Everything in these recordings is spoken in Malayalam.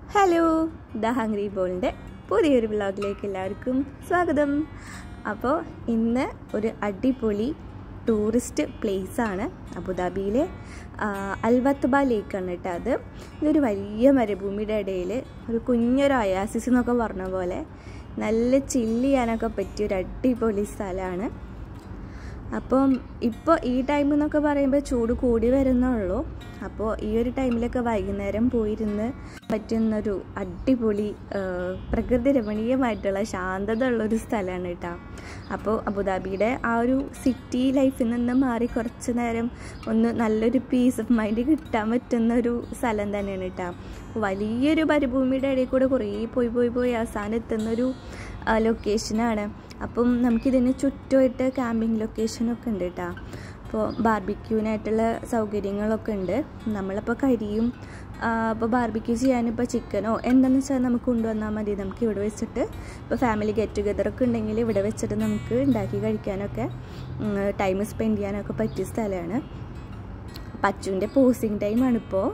ഹലോ ദ ഹംഗ്രി ബോളിൻ്റെ പുതിയൊരു വ്ളോഗിലേക്ക് എല്ലാവർക്കും സ്വാഗതം അപ്പോൾ ഇന്ന് ഒരു അടിപൊളി ടൂറിസ്റ്റ് പ്ലേസാണ് അബുദാബിയിലെ ആ, അൽവത്തബ ലേക്കാണ് കേട്ടോ അത് ഇതൊരു വലിയ മരുഭൂമിയുടെ ഇടയിൽ ഒരു കുഞ്ഞൊരു അയാസിസ് എന്നൊക്കെ പറഞ്ഞ പോലെ നല്ല ചില്ല് ചെയ്യാനൊക്കെ പറ്റിയ ഒരു അടിപൊളി സ്ഥലമാണ് അപ്പം ഇപ്പോൾ ഈ ടൈം എന്നൊക്കെ പറയുമ്പോൾ ചൂട് കൂടി വരുന്നുള്ളൂ അപ്പോൾ ഈ ഒരു ടൈമിലൊക്കെ വൈകുന്നേരം പോയിരുന്ന് പറ്റുന്നൊരു അടിപൊളി ആ, പ്രകൃതി രമണീയമായിട്ടുള്ള ശാന്തത ഉള്ളൊരു സ്ഥലമാണ് കേട്ടോ അപ്പോൾ അബുദാബിയുടെ ആ ഒരു സിറ്റി ലൈഫിൽ നിന്ന് മാറി കുറച്ച് നേരം ഒന്ന് നല്ലൊരു പീസ് ഓഫ് മൈൻഡ് കിട്ടാൻ പറ്റുന്ന ഒരു സ്ഥലം തന്നെയാണ് കേട്ടോ വലിയൊരു മരുഭൂമിയുടെ ഇടയിൽ കൂടെ കുറേ പോയി പോയി പോയി അവസാനം എത്തുന്നൊരു ലൊക്കേഷനാണ് അപ്പം നമുക്കിതിന് ചുറ്റുമായിട്ട് ക്യാമ്പിംഗ് ലൊക്കേഷനൊക്കെ ഉണ്ട് കേട്ടോ അപ്പോൾ ബാർബിക്യൂവിനായിട്ടുള്ള സൗകര്യങ്ങളൊക്കെ ഉണ്ട് നമ്മളിപ്പോൾ കരിയും അപ്പോൾ ബാർബിക്യൂ ചെയ്യാനിപ്പോൾ ചിക്കനോ എന്താണെന്ന് വെച്ചാൽ നമുക്ക് കൊണ്ടുവന്നാൽ മതി നമുക്ക് ഇവിടെ വെച്ചിട്ട് ഇപ്പോൾ ഫാമിലി ഗെറ്റ് ടുഗദറൊക്കെ ഉണ്ടെങ്കിൽ ഇവിടെ വെച്ചിട്ട് നമുക്ക് ഉണ്ടാക്കി കഴിക്കാനൊക്കെ ടൈം സ്പെൻഡ് ചെയ്യാനൊക്കെ പറ്റിയ സ്ഥലമാണ് പച്ചുവിൻ്റെ പോസിങ് ടൈമാണിപ്പോൾ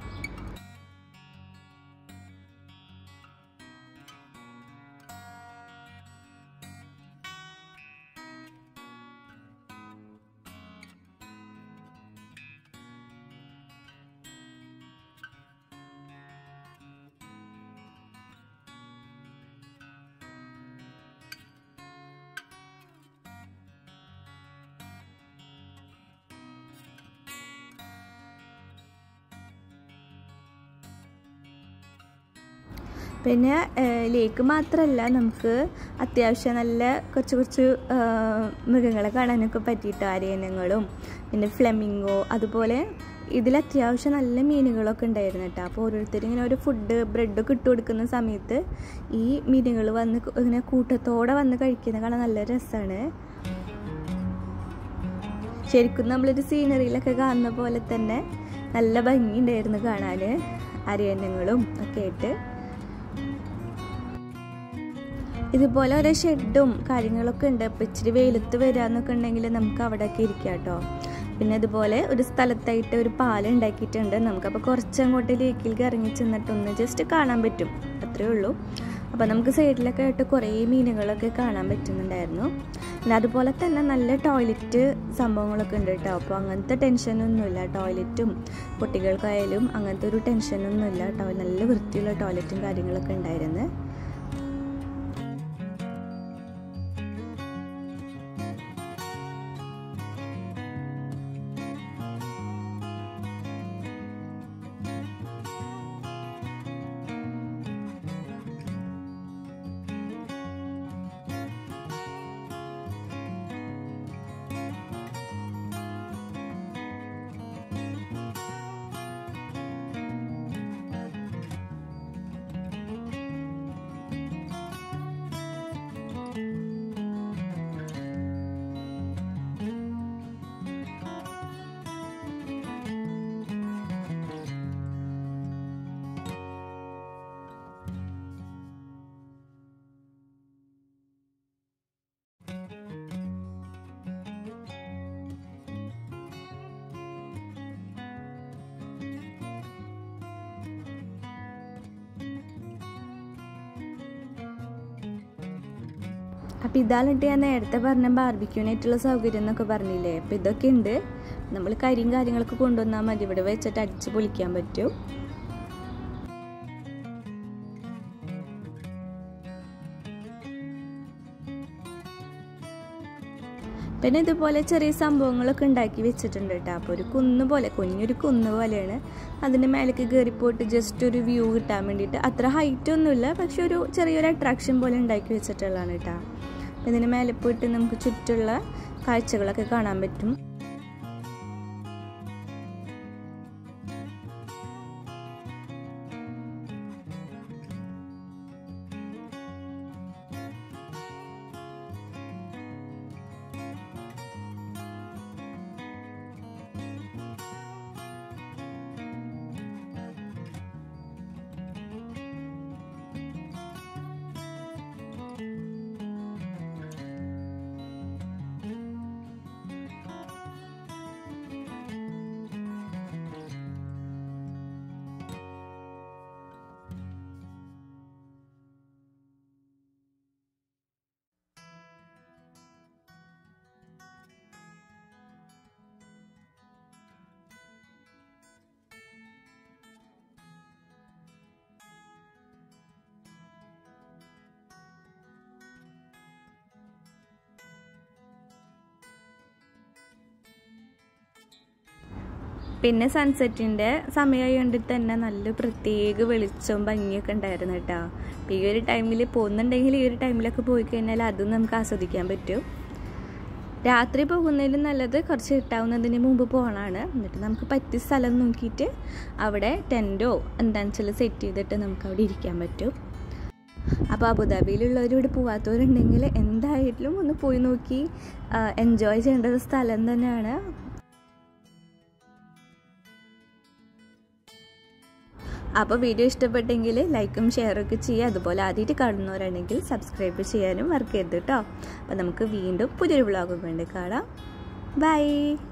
പിന്നെ ലേക്ക് മാത്രമല്ല നമുക്ക് അത്യാവശ്യം നല്ല കുറച്ച് കുറച്ച് ആ, മൃഗങ്ങളെ കാണാനൊക്കെ പറ്റിയിട്ട് അരയനങ്ങളും പിന്നെ ഫ്ലെമിങ്ങോ അതുപോലെ ഇതിൽ അത്യാവശ്യം നല്ല മീനുകളൊക്കെ ഉണ്ടായിരുന്നു കേട്ടോ അപ്പോൾ ഓരോരുത്തരും ഇങ്ങനെ ഒരു ഫുഡ് ബ്രെഡൊക്കെ ഇട്ട് കൊടുക്കുന്ന സമയത്ത് ഈ മീനുകൾ വന്ന് ഇങ്ങനെ കൂട്ടത്തോടെ വന്ന് കഴിക്കുന്നത് കാണാൻ നല്ല രസമാണ് ശരിക്കും നമ്മളൊരു സീനറിയിലൊക്കെ കാണുന്ന പോലെ തന്നെ നല്ല ഭംഗിയുണ്ടായിരുന്നു കാണാൻ അരയന്നങ്ങളും ഒക്കെ ആയിട്ട് ഇതുപോലെ ഓരോ ഷെഡും കാര്യങ്ങളൊക്കെ ഉണ്ട് അപ്പോൾ ഇച്ചിരി വെയിലത്ത് വരാന്നൊക്കെ ഉണ്ടെങ്കിൽ നമുക്ക് അവിടെയൊക്കെ ഇരിക്കാം കേട്ടോ പിന്നെ അതുപോലെ ഒരു സ്ഥലത്തായിട്ട് ഒരു പാലം ഉണ്ടാക്കിയിട്ടുണ്ട് നമുക്കപ്പോൾ കുറച്ചങ്ങോട്ട് ലേക്കിലേക്ക് ഇറങ്ങി ചെന്നിട്ടൊന്ന് ജസ്റ്റ് കാണാൻ പറ്റും അത്രേ ഉള്ളൂ അപ്പോൾ നമുക്ക് സൈഡിലൊക്കെ ആയിട്ട് കുറേ മീനുകളൊക്കെ കാണാൻ പറ്റുന്നുണ്ടായിരുന്നു പിന്നെ അതുപോലെ തന്നെ നല്ല ടോയ്ലറ്റ് സംഭവങ്ങളൊക്കെ ഉണ്ട് കേട്ടോ അപ്പോൾ അങ്ങനത്തെ ടെൻഷനൊന്നുമില്ല ടോയ്ലറ്റും കുട്ടികൾക്കായാലും അങ്ങനത്തെ ഒരു ടെൻഷനൊന്നുമില്ല ടോ നല്ല വൃത്തിയുള്ള ടോയ്ലറ്റും കാര്യങ്ങളൊക്കെ ഉണ്ടായിരുന്നു അപ്പം ഇതാണിട്ട് ഞാൻ നേരത്തെ പറഞ്ഞ ബാർബിക്യൂനായിട്ടുള്ള സൗകര്യം എന്നൊക്കെ പറഞ്ഞില്ലേ അപ്പം ഇതൊക്കെ ഉണ്ട് നമ്മൾ കരിയും കാര്യങ്ങളൊക്കെ കൊണ്ടുവന്നാൽ മതി ഇവിടെ വെച്ചിട്ട് അടിച്ച് പൊളിക്കാൻ പറ്റും പിന്നെ ഇതുപോലെ ചെറിയ സംഭവങ്ങളൊക്കെ ഉണ്ടാക്കി വെച്ചിട്ടുണ്ട് കേട്ടോ അപ്പോൾ ഒരു കുന്ന് പോലെ കുഞ്ഞൊരു കുന്ന് പോലെയാണ് അതിൻ്റെ മേലേക്ക് കയറിപ്പോയിട്ട് ജസ്റ്റ് ഒരു വ്യൂ കിട്ടാൻ വേണ്ടിയിട്ട് അത്ര ഹൈറ്റ് ഒന്നുമില്ല പക്ഷെ ഒരു ചെറിയൊരു അട്രാക്ഷൻ പോലെ ഉണ്ടാക്കി വെച്ചിട്ടുള്ളതാണ് കേട്ടോ അപ്പം ഇതിന് മേലെ പോയിട്ട് നമുക്ക് ചുറ്റുള്ള കാഴ്ചകളൊക്കെ കാണാൻ പറ്റും പിന്നെ സൺസെറ്റിൻ്റെ സമയമായി കണ്ടിട്ട് തന്നെ നല്ല പ്രത്യേക വെളിച്ചവും ഭംഗിയൊക്കെ ഉണ്ടായിരുന്നു കേട്ടോ അപ്പോൾ ഈ ഒരു ടൈമിൽ പോകുന്നുണ്ടെങ്കിൽ ഈ ഒരു ടൈമിലൊക്കെ പോയി കഴിഞ്ഞാൽ അതും നമുക്ക് ആസ്വദിക്കാൻ പറ്റും രാത്രി പോകുന്നതിലും നല്ലത് കുറച്ച് കിട്ടാവുന്നതിന് മുമ്പ് പോകണമാണ് എന്നിട്ട് നമുക്ക് പറ്റിയ സ്ഥലം നോക്കിയിട്ട് അവിടെ ടെൻറ്റോ എന്താണെന്ന് വെച്ചാൽ സെറ്റ് ചെയ്തിട്ട് നമുക്ക് അവിടെ ഇരിക്കാൻ പറ്റും അപ്പോൾ അബുദാബിയിലുള്ളവർ ഇവിടെ പോവാത്തവരുണ്ടെങ്കിൽ എന്തായാലും ഒന്ന് പോയി നോക്കി എൻജോയ് ചെയ്യേണ്ട ഒരു സ്ഥലം തന്നെയാണ് അപ്പോൾ വീഡിയോ ഇഷ്ടപ്പെട്ടെങ്കിൽ ലൈക്കും ഷെയറൊക്കെ ചെയ്യുക അതുപോലെ ആദ്യമായിട്ട് കാണുന്നവരാണെങ്കിൽ സബ്സ്ക്രൈബ് ചെയ്യാനും മറക്കരുത് കേട്ടോ അപ്പോൾ നമുക്ക് വീണ്ടും പുതിയൊരു വ്ളോഗ് കൊണ്ട് കാണാം ബൈ